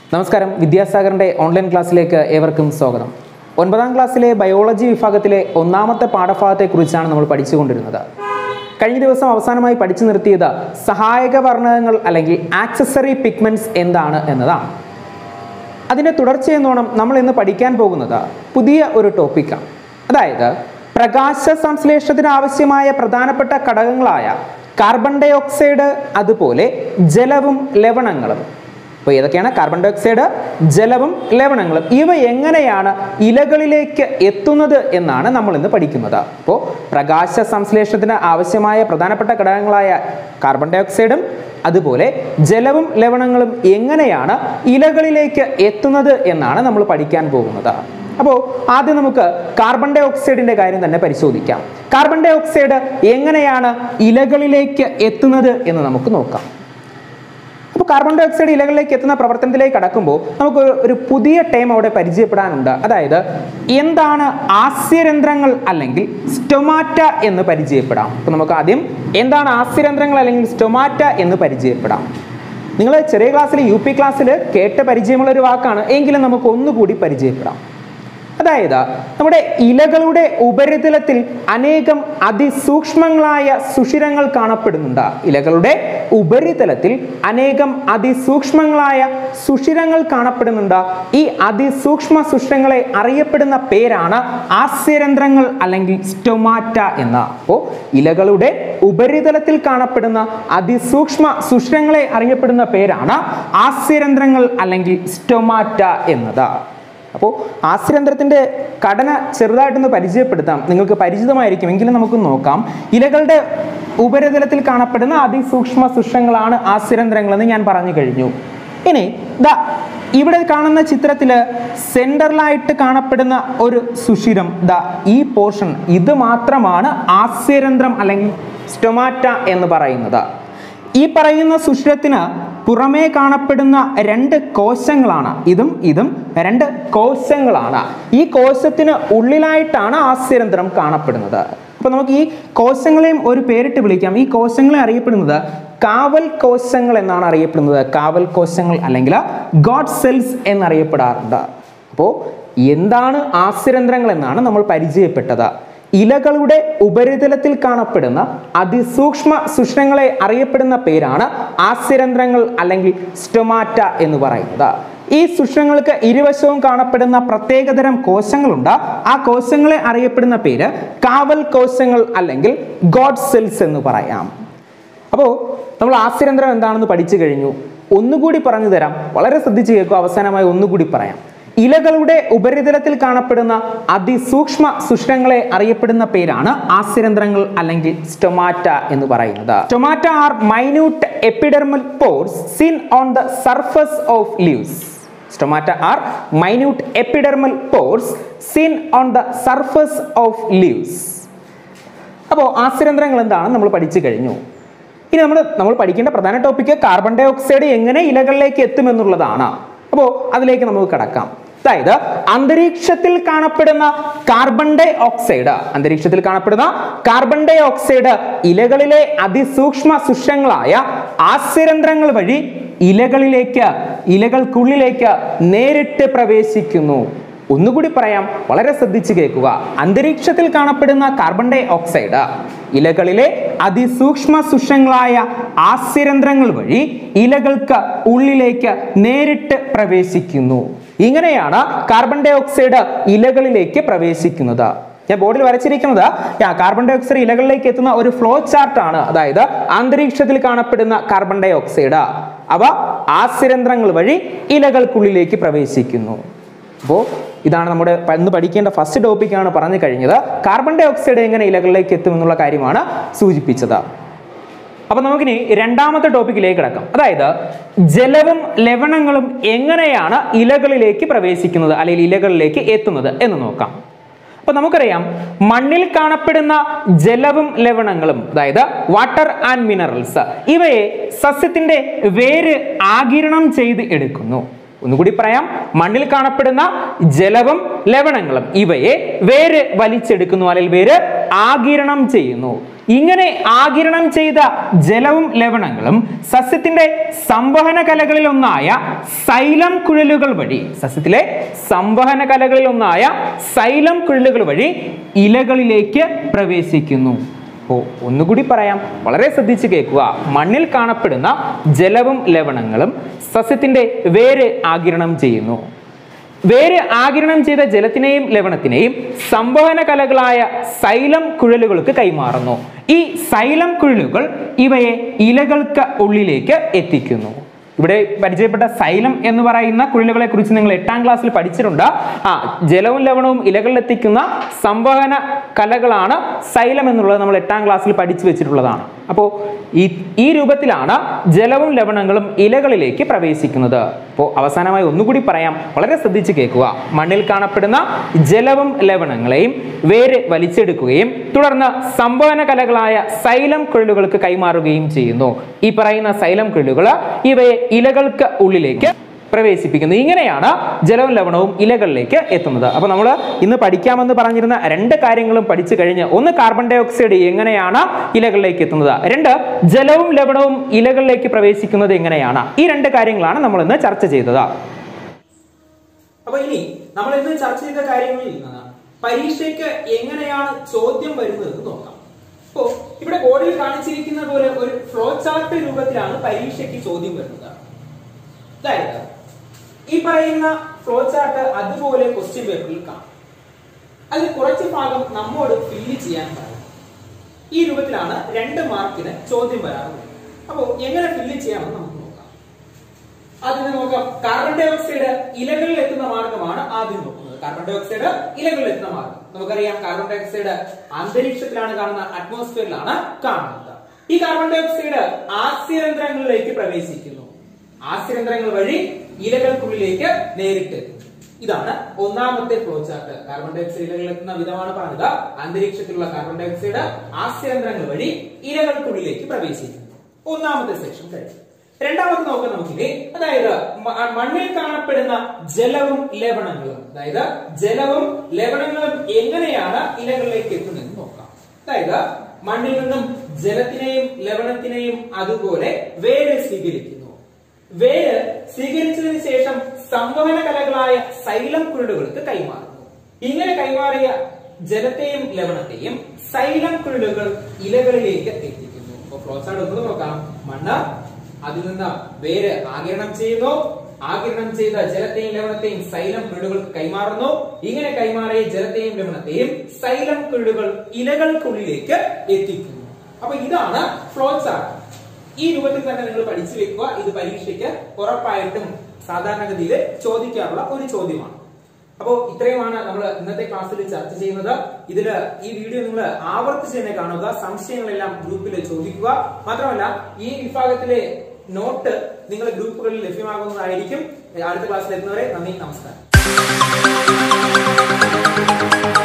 നമസ്കാരം വിദ്യാസാഗറിൻ്റെ ഓൺലൈൻ ക്ലാസ്സിലേക്ക് ഏവർക്കും സ്വാഗതം ഒൻപതാം ക്ലാസ്സിലെ ബയോളജി വിഭാഗത്തിലെ ഒന്നാമത്തെ പാഠഭാഗത്തെക്കുറിച്ചാണ് നമ്മൾ പഠിച്ചുകൊണ്ടിരുന്നത് കഴിഞ്ഞ ദിവസം അവസാനമായി പഠിച്ചു നിർത്തിയത് സഹായക വർണ്ണകങ്ങൾ അല്ലെങ്കിൽ ആക്സസറി പിഗ്മെൻറ്റ്സ് എന്താണ് എന്നതാണ് അതിൻ്റെ തുടർച്ചയെന്നോണം നമ്മൾ ഇന്ന് പഠിക്കാൻ പോകുന്നത് പുതിയ ഒരു ടോപ്പിക്കാണ് അതായത് പ്രകാശ സംശ്ലേഷണത്തിന് ആവശ്യമായ പ്രധാനപ്പെട്ട ഘടകങ്ങളായ കാർബൺ ഡൈ ഓക്സൈഡ് അതുപോലെ ജലവും ലവണങ്ങളും അപ്പോൾ ഏതൊക്കെയാണ് കാർബൺ ഡൈ ഓക്സൈഡ് ജലവും ലവണങ്ങളും ഇവ എങ്ങനെയാണ് ഇലകളിലേക്ക് എത്തുന്നത് എന്നാണ് നമ്മൾ ഇന്ന് പഠിക്കുന്നത് അപ്പോൾ പ്രകാശ സംശ്ലേഷണത്തിന് ആവശ്യമായ പ്രധാനപ്പെട്ട ഘടകങ്ങളായ കാർബൺ ഡൈ ഓക്സൈഡും അതുപോലെ ജലവും ലവണങ്ങളും എങ്ങനെയാണ് ഇലകളിലേക്ക് എത്തുന്നത് എന്നാണ് നമ്മൾ പഠിക്കാൻ പോകുന്നത് അപ്പോൾ ആദ്യം നമുക്ക് കാർബൺ ഡൈ ഓക്സൈഡിന്റെ കാര്യം തന്നെ പരിശോധിക്കാം കാർബൺ ഡൈ ഓക്സൈഡ് എങ്ങനെയാണ് ഇലകളിലേക്ക് എത്തുന്നത് എന്ന് നമുക്ക് നോക്കാം അപ്പോൾ കാർബൺ ഡൈ ഓക്സൈഡ് ഇലകളിലേക്ക് എത്തുന്ന പ്രവർത്തനത്തിലേക്ക് കടക്കുമ്പോൾ നമുക്ക് ഒരു- ഒരു പുതിയ ടൈം അവിടെ പരിചയപ്പെടാനുണ്ട് അതായത് എന്താണ് ആസ്യരന്ധ്രങ്ങൾ അല്ലെങ്കിൽ സ്റ്റൊമാറ്റ എന്ന് പരിചയപ്പെടാം അപ്പോൾ നമുക്ക് ആദ്യം എന്താണ് ആസ്യരന്ധ്രങ്ങൾ അല്ലെങ്കിൽ സ്റ്റൊമാറ്റ എന്ന് പരിചയപ്പെടാം നിങ്ങൾ ചെറിയ ക്ലാസ്സിൽ യു പി ക്ലാസ്സിൽ കേട്ട് പരിചയമുള്ള ഒരു വാക്കാണ് എങ്കിലും നമുക്ക് ഒന്നുകൂടി പരിചയപ്പെടാം അതായത് നമ്മുടെ ഇലകളുടെ ഉപരിതലത്തിൽ അനേകം അതിസൂക്ഷ്മങ്ങളായ സുഷിരങ്ങൾ കാണപ്പെടുന്നുണ്ട് ഇലകളുടെ ഉപരിതലത്തിൽ അനേകം അതിസൂക്ഷ്മങ്ങളായ സുഷിരങ്ങൾ കാണപ്പെടുന്നുണ്ട് ഈ അതിസൂക്ഷ്മ സുഷിരങ്ങളെ അറിയപ്പെടുന്ന പേരാണ് ആസ്യരന്ധ്രങ്ങൾ അല്ലെങ്കിൽ സ്റ്റൊമാറ്റ എന്ന അപ്പോൾ ഇലകളുടെ ഉപരിതലത്തിൽ കാണപ്പെടുന്ന അതിസൂക്ഷ്മ സുഷിരങ്ങളെ അറിയപ്പെടുന്ന പേരാണ് ആസ്യരന്ധ്രങ്ങൾ അല്ലെങ്കിൽ സ്റ്റൊമാറ്റ എന്നത് അപ്പോൾ ആസ്യരന്ധ്രത്തിൻ്റെ ഘടന ചെറുതായിട്ടൊന്ന് പരിചയപ്പെടുത്താം നിങ്ങൾക്ക് പരിചിതമായിരിക്കും എങ്കിലും നമുക്ക് നോക്കാം ഇലകളുടെ ഉപരിതലത്തിൽ കാണപ്പെടുന്ന അതിസൂക്ഷ്മ സുഷങ്ങളാണ് ആസ്യരന്ധ്രങ്ങൾ എന്ന് ഞാൻ പറഞ്ഞു കഴിഞ്ഞു ഇനി ദാ ഇവിടെ കാണുന്ന ചിത്രത്തിൽ സെൻറ്ററിലായിട്ട് കാണപ്പെടുന്ന ഒരു സുഷിരം ദാ ഈ പോർഷൻ ഇത് മാത്രമാണ് ആസ്യരന്ധ്രം അല്ലെങ്കിൽ സ്റ്റൊമാറ്റ എന്ന് പറയുന്നത് ഈ പറയുന്ന സുഷിരത്തിന് പുറമേ കാണപ്പെടുന്ന രണ്ട് കോശങ്ങളാണ് ഇതും ഇതും രണ്ട് കോശങ്ങളാണ് ഈ കോശത്തിന് ഉള്ളിലായിട്ടാണ് ആസ്യരന്ധ്രം കാണപ്പെടുന്നത് അപ്പൊ നമുക്ക് ഈ കോശങ്ങളെയും ഒരു പേരിട്ട് വിളിക്കാം ഈ കോശങ്ങളെ അറിയപ്പെടുന്നത് കാവൽ കോശങ്ങൾ എന്നാണ് അറിയപ്പെടുന്നത് കാവൽ കോശങ്ങൾ അല്ലെങ്കിൽ ഗോഡ് സെൽസ് എന്നറിയപ്പെടാറുണ്ട് അപ്പോൾ എന്താണ് ആസ്യരന്ധ്രങ്ങൾ എന്നാണ് നമ്മൾ പരിചയപ്പെട്ടത് ഇലകളുടെ ഉപരിതലത്തിൽ കാണപ്പെടുന്ന അതിസൂക്ഷ്മ സുഷ്ണങ്ങളെ അറിയപ്പെടുന്ന പേരാണ് ആസ്യരന്ധ്രങ്ങൾ അല്ലെങ്കിൽ സ്റ്റൊമാറ്റ എന്ന് പറയുന്നത് ഈ സുഷ്ണങ്ങൾക്ക് ഇരുവശവും കാണപ്പെടുന്ന പ്രത്യേകതരം കോശങ്ങളുണ്ട് ആ കോശങ്ങളെ അറിയപ്പെടുന്ന പേര് കാവൽ കോശങ്ങൾ അല്ലെങ്കിൽ ഗോഡ് സെൽസ് എന്ന് പറയാം അപ്പോൾ നമ്മൾ ആസ്യരന്ധ്രം എന്താണെന്ന് പഠിച്ചു കഴിഞ്ഞു ഒന്നുകൂടി പറഞ്ഞു തരാം വളരെ ശ്രദ്ധിച്ച് കേൾക്കുക അവസാനമായി ഒന്നുകൂടി പറയാം ഇലകളുടെ ഉപരിതലത്തിൽ കാണപ്പെടുന്ന അതിസൂക്ഷ്മ സുഷ്ണങ്ങളെ അറിയപ്പെടുന്ന പേരാണ് ആസ്യരന്ധ്രങ്ങൾ അല്ലെങ്കിൽ സ്റ്റൊമാറ്റ എന്ന് പറയുന്നത് stomata are minute epidermal pores seen on the surface of leaves stomata are minute epidermal pores seen on the surface of leaves അപ്പോൾ ആസ്യരന്ധ്രങ്ങൾ എന്താണെന്ന് നമ്മൾ പഠിച്ചു കഴിഞ്ഞു ഇനി നമ്മൾ നമ്മൾ പഠിക്കേണ്ട പ്രധാന ടോപ്പിക്ക് കാർബൺ ഡൈ ഓക്സൈഡ് എങ്ങനെ ഇലകളിലേക്ക് എത്തുമെന്നുള്ളതാണ് അപ്പോൾ അതിലേക്ക് നമുക്ക് കടക്കാം അതായത് അന്തരീക്ഷത്തിൽ കാണപ്പെടുന്ന കാർബൺ ഡൈ ഓക്സൈഡ് അന്തരീക്ഷത്തിൽ കാണപ്പെടുന്ന കാർബൺ ഡൈ ഓക്സൈഡ് ഇലകളിലെ അതിസൂക്ഷ്മ സുഷങ്ങളായ ആസ്യരന്ധ്രങ്ങൾ വഴി ഇലകളിലേക്ക് ഇലകൾക്കുള്ളിലേക്ക് നേരിട്ട് പ്രവേശിക്കുന്നു ഒന്നുകൂടി പറയാം വളരെ ശ്രദ്ധിച്ച് കേൾക്കുക അന്തരീക്ഷത്തിൽ കാണപ്പെടുന്ന കാർബൺ ഡൈ ഓക്സൈഡ് ഇലകളിലെ അതിസൂക്ഷ്മ സുഷങ്ങളായ ആസ്യരന്ധ്രങ്ങൾ വഴി ഇലകൾക്ക് ഉള്ളിലേക്ക് നേരിട്ട് പ്രവേശിക്കുന്നു ഇങ്ങനെയാണ് കാർബൺ ഡൈ ഓക്സൈഡ് ഇലകളിലേക്ക് പ്രവേശിക്കുന്നത് ഞാൻ ബോർഡിൽ വരച്ചിരിക്കുന്നത് യാ, കാർബൺ ഡൈ ഓക്സൈഡ് ഇലകളിലേക്ക് എത്തുന്ന ഒരു ഫ്ലോ ചാർട്ടാണ് അതായത് അന്തരീക്ഷത്തിൽ കാണപ്പെടുന്ന കാർബൺ ഡൈ ഓക്സൈഡ് അവ ആസ്യരന്ധ്രങ്ങൾ വഴി ഇലകൾക്കുള്ളിലേക്ക് പ്രവേശിക്കുന്നു അപ്പോൾ ഇതാണ് നമ്മുടെ പ- ഇന്ന് പഠിക്കേണ്ട ഫസ്റ്റ് ടോപ്പിക്കാണ് പറഞ്ഞു കഴിഞ്ഞത് കാർബൺ ഡൈ ഓക്സൈഡ് എങ്ങനെ ഇലകളിലേക്ക് എത്തും എന്നുള്ള കാര്യമാണ് സൂചിപ്പിച്ചത് അപ്പൊ നമുക്കിനി രണ്ടാമത്തെ ടോപ്പിക്കിലേക്ക് കിടക്കാം അതായത് ജലവും ലവണങ്ങളും എങ്ങനെയാണ് ഇലകളിലേക്ക് പ്രവേശിക്കുന്നത് അല്ലെങ്കിൽ ഇലകളിലേക്ക് എത്തുന്നത് എന്ന് നോക്കാം അപ്പൊ നമുക്കറിയാം മണ്ണിൽ കാണപ്പെടുന്ന ജലവും ലവണങ്ങളും അതായത് വാട്ടർ ആൻഡ് മിനറൽസ് ഇവയെ സസ്യത്തിന്റെ വേര് ആകിരണം ചെയ്ത് എടുക്കുന്നു ഒന്നുകൂടി പറയാം മണ്ണിൽ കാണപ്പെടുന്ന ജലവും ലവണങ്ങളും ഇവയെ വേര് വലിച്ചെടുക്കുന്നു അല്ലെങ്കിൽ വേര് ആകിരണം ചെയ്യുന്നു ഇങ്ങനെ ആകിരണം ചെയ്ത ജലവും ലവണങ്ങളും സസ്യത്തിന്റെ സംവഹന കലകളിൽ ഒന്നായ സൈലം കുഴലുകൾ വഴി സസ്യത്തിലെ സംവഹന കലകളിൽ ഒന്നായ സൈലം കുഴലുകൾ വഴി ഇലകളിലേക്ക് പ്രവേശിക്കുന്നു അപ്പോൾ ഒന്നുകൂടി പറയാം വളരെ ശ്രദ്ധിച്ച് കേൾക്കുക മണ്ണിൽ കാണപ്പെടുന്ന ജലവും ലവണങ്ങളും സസ്യത്തിന്റെ വേര് ആകിരണം ചെയ്യുന്നു വേര് ആകിരണം ചെയ്ത ജലത്തിനെയും ലവണത്തിനെയും സംവഹന കലകളായ സൈലം കുഴലുകൾക്ക് കൈമാറുന്നു ഈ സൈലം കുഴലുകൾ ഇവയെ ഇലകൾക്ക് ഉള്ളിലേക്ക് എത്തിക്കുന്നു ഇവിടെ പരിചയപ്പെട്ട സൈലം എന്ന് പറയുന്ന കുഴലുകളെ കുറിച്ച് നിങ്ങൾ എട്ടാം ക്ലാസ്സിൽ പഠിച്ചിട്ടുണ്ട് ആ ജലവും ലവണവും ഇലകളിൽ എത്തിക്കുന്ന സംവഹന കലകളാണ് സൈലം എന്നുള്ളത് നമ്മൾ എട്ടാം ക്ലാസ്സിൽ പഠിച്ചു വെച്ചിട്ടുള്ളതാണ് അപ്പോൾ ഈ ഈ രൂപത്തിലാണ് ജലവും ലവണങ്ങളും ഇലകളിലേക്ക് പ്രവേശിക്കുന്നത് അപ്പോൾ അവസാനമായി ഒന്നുകൂടി പറയാം വളരെ ശ്രദ്ധിച്ച് കേൾക്കുക മണ്ണിൽ കാണപ്പെടുന്ന ജലവും ലവണങ്ങളെയും വേര് വലിച്ചെടുക്കുകയും തുടർന്ന് സംവഹന കലകളായ സൈലം കുഴലുകൾക്ക് കൈമാറുകയും ചെയ്യുന്നു ഈ പറയുന്ന സൈലം കുഴലുകൾ ഇവയെ ഇലകൾക്ക് ഉള്ളിലേക്ക് പ്രവേശിപ്പിക്കുന്നു ഇങ്ങനെയാണ് ജലവും ലവണവും ഇലകളിലേക്ക് എത്തുന്നത് അപ്പൊ നമ്മൾ ഇന്ന് പഠിക്കാമെന്ന് പറഞ്ഞിരുന്ന രണ്ട് കാര്യങ്ങളും പഠിച്ചു കഴിഞ്ഞ് ഒന്ന് കാർബൺ ഡൈ ഓക്സൈഡ് എങ്ങനെയാണ് ഇലകളിലേക്ക് എത്തുന്നത് രണ്ട് ജലവും ലവണവും ഇലകളിലേക്ക് പ്രവേശിക്കുന്നത് എങ്ങനെയാണ് ഈ രണ്ട് കാര്യങ്ങളാണ് നമ്മൾ ഇന്ന് ചർച്ച ചെയ്തത് അപ്പൊ ഇനി നമ്മൾ ഇന്ന് ചർച്ച ചെയ്ത കാര്യങ്ങളിൽ നിന്ന് പരീക്ഷയ്ക്ക് എങ്ങനെയാണ് ചോദ്യം വരുന്നത് എന്ന് നോക്കാം അപ്പോ ഇവിടെ ബോർഡിൽ കാണിച്ചിരിക്കുന്ന പോലെ ഒരു ഫ്ലോ ചാർട്ട് രൂപത്തിലാണ് പരീക്ഷയ്ക്ക് ചോദ്യം വരുന്നത് അതായത് ഈ പറയുന്ന ഫ്ലോ ചാർട്ട് അതുപോലെ ക്വസ്റ്റ്യൻ പേപ്പറിൽ കാണും അതിൽ കുറച്ച് ഭാഗം നമ്മോട് ഫില്ല് ചെയ്യാൻ പറയും ഈ രൂപത്തിലാണ് രണ്ട് മാർക്കിന് ചോദ്യം വരാറുള്ളത് അപ്പോൾ എങ്ങനെ ഫില്ല് ചെയ്യാമെന്ന് നമുക്ക് നോക്കാം ആദ്യം നോക്കാം കാർബൺ ഡൈ ഓക്സൈഡ് ഇലകളിൽ എത്തുന്ന മാർഗമാണ് ആദ്യം നോക്കുന്നത് കാർബൺ ഡൈ ഓക്സൈഡ് ഇലകളിൽ എത്തുന്ന മാർഗം നമുക്കറിയാം കാർബൺ ഡൈ ഓക്സൈഡ് അന്തരീക്ഷത്തിലാണ് കാണുന്ന അറ്റ്മോസ്ഫിയറിലാണ് കാണുന്നത് ഈ കാർബൺ ഡൈ ഓക്സൈഡ് ആസ്യരന്ധ്രങ്ങളിലേക്ക് പ്രവേശിക്കുന്നു ആസ്യരന്ധ്രങ്ങൾ വഴി ഇലകൾക്കുള്ളിലേക്ക് നേരിട്ട് എത്തുന്നു. ഇതാണ് ഒന്നാമത്തെ flow chart carbon dioxide ഇലകളിൽ എത്തുന്ന വിധമാണ് പറഞ്ഞത് അന്തരീക്ഷത്തിലുള്ള കാർബൺ ഡൈ ഓക്സൈഡ് ആസ്യരന്ധ്രങ്ങൾ വഴി ഇലകൾക്കുള്ളിലേക്ക് പ്രവേശിക്കുന്നു ഒന്നാമത്തെ സെക്ഷൻ കഴിഞ്ഞു രണ്ടാമത് നോക്കാം നമുക്കില്ലേ അതായത് മ- മണ്ണിൽ കാണപ്പെടുന്ന ജലവും ലവണങ്ങളും അതായത് ജലവും ലവണങ്ങളും എങ്ങനെയാണ് ഇലകളിലേക്ക് എത്തുന്നതെന്ന് നോക്കാം അതായത് മണ്ണിൽ നിന്നും ജലത്തിനെയും ലവണത്തിനെയും അതുപോലെ വേര് സ്വീകരിക്കുന്നു വേര് സ്വീകരിച്ചതിന് ശേഷം സംവഹന കലകളായ സൈലം കുരുടുകൾക്ക് കൈമാറുന്നു ഇങ്ങനെ കൈമാറിയ ജലത്തെയും ലവണത്തെയും സൈലം കുരുടുകൾ ഇലകളിലേക്ക് എത്തിക്കുന്നു അപ്പൊ ഫ്ലോചാർട്ട് ഒന്ന് നോക്കാം മണ്ണ് അതിൽ നിന്ന് വേര് ആകിരണം ചെയ്യുന്നു ആകിരണം ചെയ്ത ജലത്തെയും ലവണത്തെയും സൈലം കുരുടുകൾക്ക് കൈമാറുന്നു ഇങ്ങനെ കൈമാറിയ ജലത്തെയും ലവണത്തെയും സൈലം കുരുടുകൾ ഇലകൾക്കുള്ളിലേക്ക് എത്തിക്കുന്നു അപ്പൊ ഇതാണ് ഫ്ലോ ചാർട്ട് ഈ രൂപത്തിൽ തന്നെ നിങ്ങൾ പഠിച്ചു വെക്കുക ഇത് പരീക്ഷയ്ക്ക് ഉറപ്പായിട്ടും സാധാരണഗതിയിൽ ചോദിക്കാറുള്ള ഒരു ചോദ്യമാണ് അപ്പോൾ ഇത്രയുമാണ് നമ്മൾ ഇന്നത്തെ ക്ലാസ്സിൽ ചർച്ച ചെയ്യുന്നത് ഇതില് ഈ വീഡിയോ നിങ്ങൾ ആവർത്തിച്ച് തന്നെ കാണുക സംശയങ്ങളെല്ലാം ഗ്രൂപ്പിൽ ചോദിക്കുക മാത്രമല്ല ഈ വിഭാഗത്തിലെ നോട്ട് നിങ്ങൾ ഗ്രൂപ്പുകളിൽ ലഭ്യമാകുന്നതായിരിക്കും അടുത്ത ക്ലാസ്സിൽ എത്തുന്നവരെ നന്ദി നമസ്കാരം